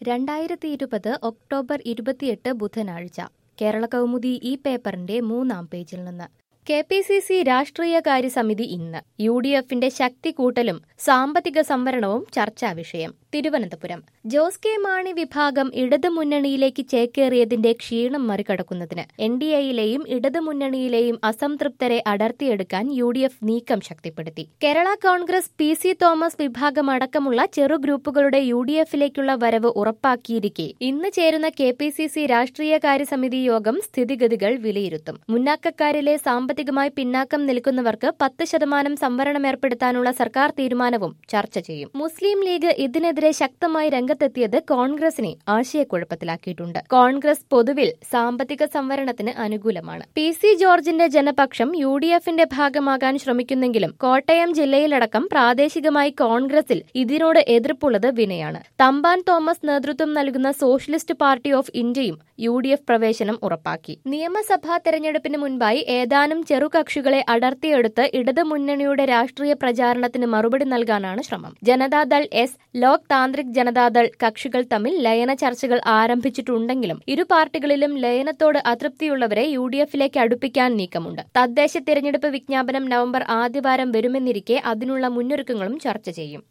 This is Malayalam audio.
രണ്ടായിരത്തി ഇരുപത് ഒക്ടോബർ ഇരുപത്തിയെട്ട് ബുധനാഴ്ച കേരള കൗമുദി ഈ പേപ്പറിന്റെ മൂന്നാം പേജിൽ നിന്ന് കെ പി സി സി രാഷ്ട്രീയകാര്യ സമിതി ഇന്ന് യു ഡി എഫിന്റെ ശക്തി കൂട്ടലും സാമ്പത്തിക സംവരണവും ചർച്ചാ വിഷയം തിരുവനന്തപുരം ജോസ് കെ മാണി വിഭാഗം ഇടതുമുന്നണിയിലേക്ക് ചേക്കേറിയതിന്റെ ക്ഷീണം മറികടക്കുന്നതിന് എൻ ഡി എയിലെയും ഇടതുമുന്നണിയിലെയും അസംതൃപ്തരെ അടർത്തിയെടുക്കാൻ യു ഡി എഫ് നീക്കം ശക്തിപ്പെടുത്തി കേരള കോൺഗ്രസ് പി സി തോമസ് വിഭാഗം അടക്കമുള്ള ചെറു ഗ്രൂപ്പുകളുടെ യു ഡി എഫിലേക്കുള്ള വരവ് ഉറപ്പാക്കിയിരിക്കെ ഇന്ന് ചേരുന്ന കെ പി സി സി രാഷ്ട്രീയകാര്യ സമിതി യോഗം സ്ഥിതിഗതികൾ വിലയിരുത്തും മുന്നാക്കക്കാരിലെ സാമ്പത്തികമായി പിന്നാക്കം നിൽക്കുന്നവർക്ക് പത്ത് ശതമാനം സംവരണം ഏർപ്പെടുത്താനുള്ള സർക്കാർ തീരുമാനവും ചർച്ച ചെയ്യും മുസ്ലിം ലീഗ് ഇതിനെതിരെ ശക്തമായി രംഗത്തെത്തിയത് കോൺഗ്രസിനെ ആശയക്കുഴപ്പത്തിലാക്കിയിട്ടുണ്ട് കോൺഗ്രസ് പൊതുവിൽ സാമ്പത്തിക സംവരണത്തിന് അനുകൂലമാണ് പി സി ജോർജിന്റെ ജനപക്ഷം യു ഡി എഫിന്റെ ഭാഗമാകാൻ ശ്രമിക്കുന്നെങ്കിലും കോട്ടയം ജില്ലയിലടക്കം പ്രാദേശികമായി കോൺഗ്രസിൽ ഇതിനോട് എതിർപ്പുള്ളത് വിനയാണ് തമ്പാൻ തോമസ് നേതൃത്വം നൽകുന്ന സോഷ്യലിസ്റ്റ് പാർട്ടി ഓഫ് ഇന്ത്യയും യു ഡി എഫ് പ്രവേശനം ഉറപ്പാക്കി നിയമസഭാ തെരഞ്ഞെടുപ്പിന് മുൻപായി ഏതാനും ചെറുകക്ഷികളെ അടർത്തിയെടുത്ത് ഇടതുമുന്നണിയുടെ രാഷ്ട്രീയ പ്രചാരണത്തിന് മറുപടി നൽകാനാണ് ശ്രമം ജനതാദൾ എസ് ലോക് താന്ത്രിക് ജനതാദൾ കക്ഷികൾ തമ്മിൽ ലയന ചർച്ചകൾ ആരംഭിച്ചിട്ടുണ്ടെങ്കിലും ഇരു പാർട്ടികളിലും ലയനത്തോട് അതൃപ്തിയുള്ളവരെ യു ഡി എഫിലേക്ക് അടുപ്പിക്കാൻ നീക്കമുണ്ട് തദ്ദേശ തെരഞ്ഞെടുപ്പ് വിജ്ഞാപനം നവംബർ ആദ്യവാരം വരുമെന്നിരിക്കെ അതിനുള്ള മുന്നൊരുക്കങ്ങളും ചർച്ച ചെയ്യും